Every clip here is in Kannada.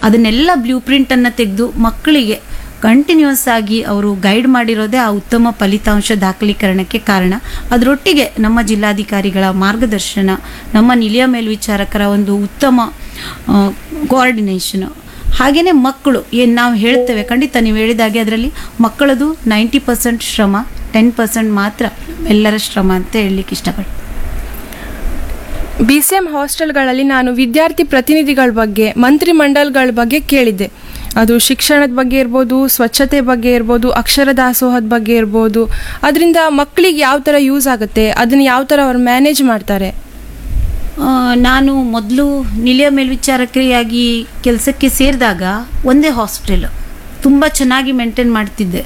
ಅದನ್ನೆಲ್ಲ ಬ್ಲೂ ಪ್ರಿಂಟನ್ನು ತೆಗೆದು ಮಕ್ಕಳಿಗೆ ಕಂಟಿನ್ಯೂಸ್ ಆಗಿ ಅವರು ಗೈಡ್ ಮಾಡಿರೋದೇ ಆ ಉತ್ತಮ ಫಲಿತಾಂಶ ದಾಖಲೀಕರಣಕ್ಕೆ ಕಾರಣ ಅದರೊಟ್ಟಿಗೆ ನಮ್ಮ ಜಿಲ್ಲಾಧಿಕಾರಿಗಳ ಮಾರ್ಗದರ್ಶನ ನಮ್ಮ ನಿಲಿಯ ಮೇಲ್ವಿಚಾರಕರ ಒಂದು ಉತ್ತಮ ಕೋಆರ್ಡಿನೇಷನ್ ಹಾಗೆಯೇ ಮಕ್ಕಳು ಏನು ನಾವು ಹೇಳ್ತೇವೆ ಖಂಡಿತ ನೀವು ಹೇಳಿದಾಗೆ ಅದರಲ್ಲಿ ಮಕ್ಕಳದು ನೈಂಟಿ ಪರ್ಸೆಂಟ್ ಶ್ರಮ ಟೆನ್ ಪರ್ಸೆಂಟ್ ಮಾತ್ರ ಎಲ್ಲರ ಶ್ರಮ ಅಂತ ಹೇಳಲಿಕ್ಕೆ ಇಷ್ಟಪಡ್ತೀನಿ ಬಿ ಸಿ ಎಂ ಹಾಸ್ಟೆಲ್ಗಳಲ್ಲಿ ನಾನು ವಿದ್ಯಾರ್ಥಿ ಪ್ರತಿನಿಧಿಗಳ ಬಗ್ಗೆ ಮಂತ್ರಿಮಂಡಲಗಳ ಬಗ್ಗೆ ಕೇಳಿದ್ದೆ ಅದು ಶಿಕ್ಷಣದ ಬಗ್ಗೆ ಇರ್ಬೋದು ಸ್ವಚ್ಛತೆ ಬಗ್ಗೆ ಇರ್ಬೋದು ಅಕ್ಷರ ದಾಸೋಹದ ಬಗ್ಗೆ ಇರ್ಬೋದು ಅದರಿಂದ ಮಕ್ಕಳಿಗೆ ಯಾವ ಥರ ಯೂಸ್ ಆಗುತ್ತೆ ಅದನ್ನು ಯಾವ ಥರ ಅವ್ರು ಮ್ಯಾನೇಜ್ ಮಾಡ್ತಾರೆ ಆ, ನಾನು ಮೊದಲು ನಿಲಿಯ ಮೇಲ್ವಿಚಾರಕಿಯಾಗಿ ಕೆಲಸಕ್ಕೆ ಸೇರಿದಾಗ ಒಂದೇ ಹಾಸ್ಟೆಲ್ ತುಂಬ ಚೆನ್ನಾಗಿ ಮೇಂಟೈನ್ ಮಾಡ್ತಿದ್ದೆ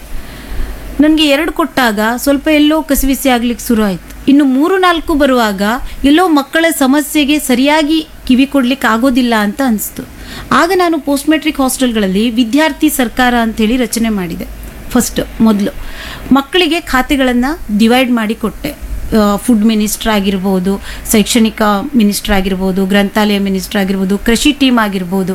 ನನಗೆ ಎರಡು ಕೊಟ್ಟಾಗ ಸ್ವಲ್ಪ ಎಲ್ಲೋ ಕಸಿವಿಸಿ ಆಗ್ಲಿಕ್ಕೆ ಶುರು ಆಯಿತು ಇನ್ನು ಮೂರು ನಾಲ್ಕು ಬರುವಾಗ ಎಲ್ಲೋ ಮಕ್ಕಳ ಸಮಸ್ಯೆಗೆ ಸರಿಯಾಗಿ ಕಿವಿ ಕೊಡ್ಲಿಕ್ಕೆ ಆಗೋದಿಲ್ಲ ಅಂತ ಅನಿಸ್ತು ಆಗ ನಾನು ಪೋಸ್ಟ್ ಮೆಟ್ರಿಕ್ ಹಾಸ್ಟೆಲ್ಗಳಲ್ಲಿ ವಿದ್ಯಾರ್ಥಿ ಸರ್ಕಾರ ಅಂತೇಳಿ ರಚನೆ ಮಾಡಿದೆ ಫಸ್ಟ್ ಮೊದಲು ಮಕ್ಕಳಿಗೆ ಖಾತೆಗಳನ್ನು ಡಿವೈಡ್ ಮಾಡಿ ಕೊಟ್ಟೆ ಫುಡ್ ಮಿನಿಸ್ಟರ್ ಆಗಿರ್ಬೋದು ಶೈಕ್ಷಣಿಕ ಮಿನಿಸ್ಟರ್ ಆಗಿರ್ಬೋದು ಗ್ರಂಥಾಲಯ ಮಿನಿಸ್ಟರ್ ಆಗಿರ್ಬೋದು ಕೃಷಿ ಟೀಮ್ ಆಗಿರ್ಬೋದು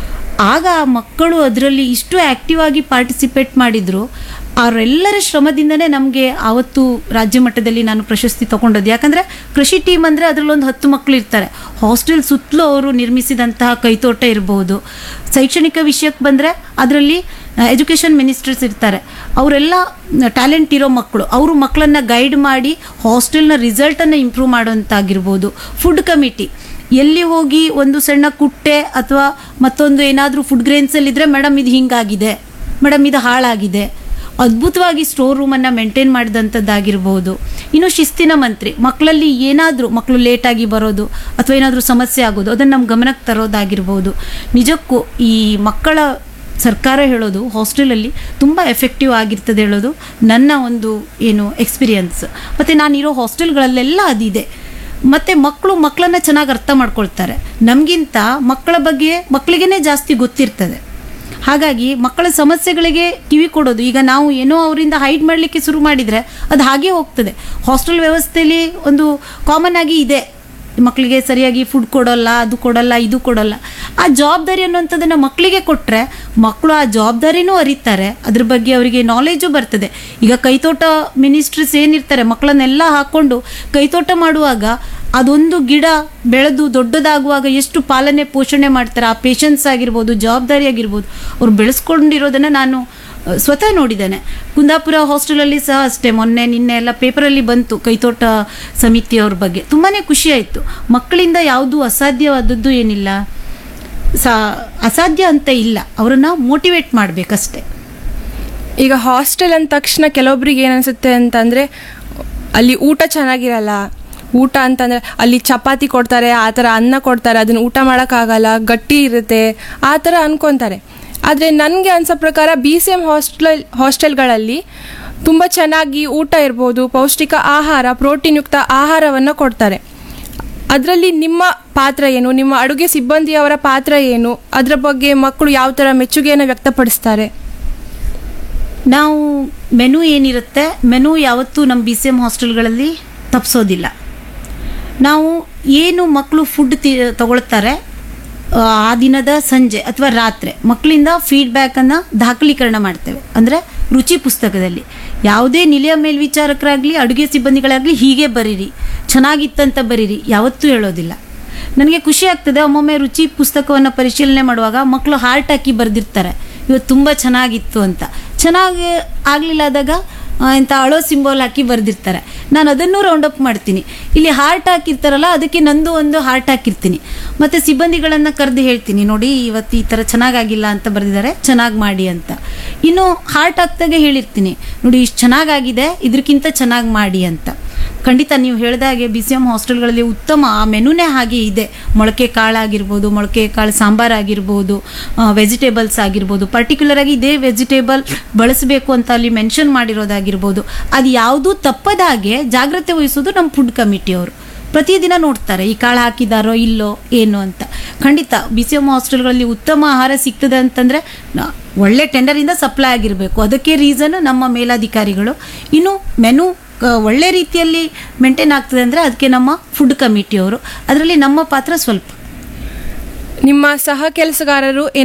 ಆಗ ಆ ಮಕ್ಕಳು ಅದರಲ್ಲಿ ಇಷ್ಟು ಆ್ಯಕ್ಟಿವ್ ಆಗಿ ಪಾರ್ಟಿಸಿಪೇಟ್ ಮಾಡಿದ್ರು ಅವರೆಲ್ಲರ ಶ್ರಮದಿಂದನೇ ನಮಗೆ ಆವತ್ತು ರಾಜ್ಯ ಮಟ್ಟದಲ್ಲಿ ನಾನು ಪ್ರಶಸ್ತಿ ತಗೊಂಡದ್ದು ಯಾಕಂದರೆ ಕೃಷಿ ಟೀಮ್ ಅಂದರೆ ಅದರಲ್ಲೊಂದು ಹತ್ತು ಮಕ್ಕಳು ಇರ್ತಾರೆ ಹಾಸ್ಟೆಲ್ ಸುತ್ತಲೂ ಅವರು ನಿರ್ಮಿಸಿದಂತಹ ಕೈತೋಟ ಇರ್ಬೋದು ಶೈಕ್ಷಣಿಕ ವಿಷಯಕ್ಕೆ ಬಂದರೆ ಅದರಲ್ಲಿ ಎಜುಕೇಷನ್ ಮಿನಿಸ್ಟರ್ಸ್ ಇರ್ತಾರೆ ಅವರೆಲ್ಲ ಟ್ಯಾಲೆಂಟ್ ಇರೋ ಮಕ್ಕಳು ಅವರು ಮಕ್ಕಳನ್ನ ಗೈಡ್ ಮಾಡಿ ಹಾಸ್ಟೆಲ್ನ ರಿಸಲ್ಟನ್ನು ಇಂಪ್ರೂವ್ ಮಾಡೋಂತಾಗಿರ್ಬೋದು ಫುಡ್ ಕಮಿಟಿ ಎಲ್ಲಿ ಹೋಗಿ ಒಂದು ಸಣ್ಣ ಕುಟ್ಟೆ ಅಥವಾ ಮತ್ತೊಂದು ಏನಾದರೂ ಫುಡ್ ಗ್ರೇನ್ಸಲ್ಲಿದ್ದರೆ ಮೇಡಮ್ ಇದು ಹಿಂಗಾಗಿದೆ ಮೇಡಮ್ ಇದು ಹಾಳಾಗಿದೆ ಅದ್ಭುತವಾಗಿ ಸ್ಟೋರ್ ರೂಮನ್ನು ಮೇಂಟೈನ್ ಮಾಡಿದಂಥದ್ದಾಗಿರ್ಬೋದು ಇನ್ನು ಶಿಸ್ತಿನ ಮಂತ್ರಿ ಮಕ್ಕಳಲ್ಲಿ ಏನಾದರೂ ಮಕ್ಕಳು ಲೇಟಾಗಿ ಬರೋದು ಅಥವಾ ಏನಾದರೂ ಸಮಸ್ಯೆ ಆಗೋದು ಅದನ್ನು ನಮ್ಮ ಗಮನಕ್ಕೆ ತರೋದಾಗಿರ್ಬೋದು ನಿಜಕ್ಕೂ ಈ ಮಕ್ಕಳ ಸರ್ಕಾರ ಹೇಳೋದು ಹಾಸ್ಟೆಲಲ್ಲಿ ತುಂಬ ಎಫೆಕ್ಟಿವ್ ಆಗಿರ್ತದೆ ಹೇಳೋದು ನನ್ನ ಒಂದು ಏನು ಎಕ್ಸ್ಪೀರಿಯನ್ಸ್ ಮತ್ತು ನಾನಿರೋ ಹಾಸ್ಟೆಲ್ಗಳಲ್ಲೆಲ್ಲ ಅದಿದೆ ಮತ್ತು ಮಕ್ಕಳು ಮಕ್ಕಳನ್ನ ಚೆನ್ನಾಗಿ ಅರ್ಥ ಮಾಡ್ಕೊಳ್ತಾರೆ ನಮಗಿಂತ ಮಕ್ಕಳ ಬಗ್ಗೆ ಮಕ್ಕಳಿಗೇ ಜಾಸ್ತಿ ಗೊತ್ತಿರ್ತದೆ ಹಾಗಾಗಿ ಮಕ್ಕಳ ಸಮಸ್ಯೆಗಳಿಗೆ ಕಿವಿ ಕೊಡೋದು ಈಗ ನಾವು ಏನೋ ಅವರಿಂದ ಹೈಡ್ ಮಾಡಲಿಕ್ಕೆ ಶುರು ಮಾಡಿದರೆ ಅದು ಹಾಗೆ ಹೋಗ್ತದೆ ಹಾಸ್ಟೆಲ್ ವ್ಯವಸ್ಥೆಯಲ್ಲಿ ಒಂದು ಕಾಮನ್ ಆಗಿ ಇದೆ ಮಕ್ಕಳಿಗೆ ಸರಿಯಾಗಿ ಫುಡ್ ಕೊಡೋಲ್ಲ ಅದು ಕೊಡಲ್ಲ ಇದು ಕೊಡಲ್ಲ ಆ ಜವಾಬ್ದಾರಿ ಅನ್ನುವಂಥದ್ದನ್ನು ಮಕ್ಕಳಿಗೆ ಕೊಟ್ಟರೆ ಮಕ್ಕಳು ಆ ಜವಾಬ್ದಾರಿನೂ ಅರಿತಾರೆ ಅದ್ರ ಬಗ್ಗೆ ಅವರಿಗೆ ನಾಲೆಜು ಬರ್ತದೆ ಈಗ ಕೈತೋಟ ಮಿನಿಸ್ಟ್ರೀಸ್ ಏನಿರ್ತಾರೆ ಮಕ್ಕಳನ್ನೆಲ್ಲ ಹಾಕ್ಕೊಂಡು ಕೈತೋಟ ಮಾಡುವಾಗ ಅದೊಂದು ಗಿಡ ಬೆಳೆದು ದೊಡ್ಡದಾಗುವಾಗ ಎಷ್ಟು ಪಾಲನೆ ಪೋಷಣೆ ಮಾಡ್ತಾರೆ ಆ ಪೇಷನ್ಸ್ ಆಗಿರ್ಬೋದು ಜವಾಬ್ದಾರಿ ಆಗಿರ್ಬೋದು ಅವ್ರು ಬೆಳೆಸ್ಕೊಂಡಿರೋದನ್ನು ನಾನು ಅ, ಸ್ವತಃ ನೋಡಿದ್ದೇನೆ ಕುಂದಾಪುರ ಹಾಸ್ಟೆಲಲ್ಲಿ ಸಹ ಅಷ್ಟೇ ಮೊನ್ನೆ ನಿನ್ನೆ ಎಲ್ಲ ಪೇಪರಲ್ಲಿ ಬಂತು ಕೈತೋಟ ಸಮಿತಿಯವ್ರ ಬಗ್ಗೆ ತುಂಬಾ ಖುಷಿ ಆಯಿತು ಮಕ್ಕಳಿಂದ ಯಾವುದು ಅಸಾಧ್ಯವಾದದ್ದು ಏನಿಲ್ಲ ಸಾ ಅಸಾಧ್ಯ ಅಂತ ಇಲ್ಲ ಅವರನ್ನು ಮೋಟಿವೇಟ್ ಮಾಡಬೇಕಷ್ಟೆ ಈಗ ಹಾಸ್ಟೆಲ್ ಅಂದ ತಕ್ಷಣ ಕೆಲವೊಬ್ರಿಗೆ ಏನು ಅನಿಸುತ್ತೆ ಅಂತಂದರೆ ಅಲ್ಲಿ ಊಟ ಚೆನ್ನಾಗಿರಲ್ಲ ಊಟ ಅಂತಂದರೆ ಅಲ್ಲಿ ಚಪಾತಿ ಕೊಡ್ತಾರೆ ಆ ಥರ ಅನ್ನ ಕೊಡ್ತಾರೆ ಅದನ್ನು ಊಟ ಮಾಡೋಕ್ಕಾಗಲ್ಲ ಗಟ್ಟಿ ಇರುತ್ತೆ ಆ ಥರ ಅನ್ಕೊತಾರೆ ಆದರೆ ನನಗೆ ಅನ್ಸೋ ಪ್ರಕಾರ ಬಿ ಸಿ ಎಮ್ ಹಾಸ್ಟೆಲ್ ಹಾಸ್ಟೆಲ್ಗಳಲ್ಲಿ ತುಂಬ ಚೆನ್ನಾಗಿ ಊಟ ಇರ್ಬೋದು ಪೌಷ್ಟಿಕ ಆಹಾರ ಪ್ರೋಟೀನ್ಯುಕ್ತ ಆಹಾರವನ್ನು ಕೊಡ್ತಾರೆ ಅದರಲ್ಲಿ ನಿಮ್ಮ ಪಾತ್ರ ಏನು ನಿಮ್ಮ ಅಡುಗೆ ಸಿಬ್ಬಂದಿಯವರ ಪಾತ್ರ ಏನು ಅದರ ಬಗ್ಗೆ ಮಕ್ಕಳು ಯಾವ ಥರ ಮೆಚ್ಚುಗೆಯನ್ನು ವ್ಯಕ್ತಪಡಿಸ್ತಾರೆ ನಾವು ಮೆನು ಏನಿರುತ್ತೆ ಮೆನು ಯಾವತ್ತೂ ನಮ್ಮ ಬಿ ಸಿ ಎಮ್ ಹಾಸ್ಟೆಲ್ಗಳಲ್ಲಿ ತಪ್ಪಿಸೋದಿಲ್ಲ ನಾವು ಏನು ಮಕ್ಕಳು ಫುಡ್ ತಿ ತಗೊಳ್ತಾರೆ ಆ, ಆ ದಿನದ ಸಂಜೆ ಅಥವಾ ರಾತ್ರಿ ಮಕ್ಕಳಿಂದ ಫೀಡ್ಬ್ಯಾಕನ್ನು ದಾಖಲೀಕರಣ ಮಾಡ್ತೇವೆ ಅಂದರೆ ರುಚಿ ಪುಸ್ತಕದಲ್ಲಿ ಯಾವುದೇ ನಿಲಯ ಮೇಲ್ವಿಚಾರಕರಾಗಲಿ ಅಡುಗೆ ಸಿಬ್ಬಂದಿಗಳಾಗಲಿ ಹೀಗೆ ಬರೀರಿ ಚೆನ್ನಾಗಿತ್ತಂತ ಬರೀರಿ ಯಾವತ್ತೂ ಹೇಳೋದಿಲ್ಲ ನನಗೆ ಖುಷಿ ಆಗ್ತದೆ ಒಮ್ಮೊಮ್ಮೆ ರುಚಿ ಪುಸ್ತಕವನ್ನು ಪರಿಶೀಲನೆ ಮಾಡುವಾಗ ಮಕ್ಕಳು ಹಾರ್ಟ್ ಹಾಕಿ ಬರೆದಿರ್ತಾರೆ ಇವತ್ತು ತುಂಬ ಚೆನ್ನಾಗಿತ್ತು ಅಂತ ಚೆನ್ನಾಗಿ ಆಗಲಿಲ್ಲ ಆದಾಗ ಆ, ಇಂಥ ಅಳೋ ಸಿಂಬಲ್ ಹಾಕಿ ಬರೆದಿರ್ತಾರೆ ನಾನು ಅದನ್ನು ರೌಂಡ್ ಅಪ್ ಮಾಡ್ತೀನಿ ಇಲ್ಲಿ ಹಾರ್ಟ್ ಹಾಕಿರ್ತಾರಲ್ಲ ಅದಕ್ಕೆ ನಂದು ಒಂದು ಹಾರ್ಟ್ ಹಾಕಿರ್ತೀನಿ ಮತ್ತು ಸಿಬ್ಬಂದಿಗಳನ್ನು ಕರೆದು ಹೇಳ್ತೀನಿ ನೋಡಿ ಇವತ್ತು ಈ ಥರ ಚೆನ್ನಾಗಾಗಿಲ್ಲ ಅಂತ ಬರೆದಿದ್ದಾರೆ ಚೆನ್ನಾಗಿ ಮಾಡಿ ಅಂತ ಇನ್ನು ಹಾರ್ಟ್ ಹಾಕ್ದಾಗ ಹೇಳಿರ್ತೀನಿ ನೋಡಿ ಇಷ್ಟು ಚೆನ್ನಾಗಾಗಿದೆ ಇದಕ್ಕಿಂತ ಚೆನ್ನಾಗಿ ಮಾಡಿ ಅಂತ ಖಂಡಿತ ನೀವು ಹೇಳಿದ ಹಾಗೆ ಬಿ ಸಿ ಎಮ್ ಹಾಸ್ಟೆಲ್ಗಳಲ್ಲಿ ಉತ್ತಮ ಆ ಮೆನುನೇ ಹಾಗೆ ಇದೆ ಮೊಳಕೆ ಕಾಳಾಗಿರ್ಬೋದು ಮೊಳಕೆ ಕಾಳು ಸಾಂಬಾರ್ ಆಗಿರ್ಬೋದು ವೆಜಿಟೇಬಲ್ಸ್ ಆಗಿರ್ಬೋದು ಪರ್ಟಿಕ್ಯುಲರ್ ಆಗಿ ಇದೇ ವೆಜಿಟೇಬಲ್ ಬಳಸಬೇಕು ಅಂತ ಅಲ್ಲಿ ಮೆನ್ಷನ್ ಮಾಡಿರೋದಾಗಿರ್ಬೋದು ಅದು ಯಾವುದೂ ತಪ್ಪದ ಹಾಗೆ ಜಾಗ್ರತೆ ವಹಿಸೋದು ನಮ್ಮ ಫುಡ್ ಕಮಿಟಿಯವರು ಪ್ರತಿದಿನ ನೋಡ್ತಾರೆ ಈ ಕಾಳು ಹಾಕಿದಾರೋ ಇಲ್ಲೋ ಏನು ಅಂತ ಖಂಡಿತ ಬಿ ಸಿ ಎಮ್ ಹಾಸ್ಟೆಲ್ಗಳಲ್ಲಿ ಉತ್ತಮ ಆಹಾರ ಸಿಗ್ತದೆ ಅಂತಂದರೆ ನ- ಒಳ್ಳೆ ಟೆಂಡರಿಂದ ಸಪ್ಲೈ ಆಗಿರಬೇಕು ಅದಕ್ಕೆ ರೀಸನ್ ನಮ್ಮ ಮೇಲಾಧಿಕಾರಿಗಳು ಇನ್ನು ಮೆನು ಕ- ಒಳ್ಳೆ ರೀತಿಯಲ್ಲಿ ಮೇಂಟೈನ್ ಆಗ್ತದೆ ಅಂದರೆ ಅದಕ್ಕೆ ನಮ್ಮ ಫುಡ್ ಕಮಿಟಿಯವರು ಅದರಲ್ಲಿ ನಮ್ಮ ಪಾತ್ರ ಸ್ವಲ್ಪ ನಿಮ್ಮ ಸಹ ಕೆಲಸಗಾರರು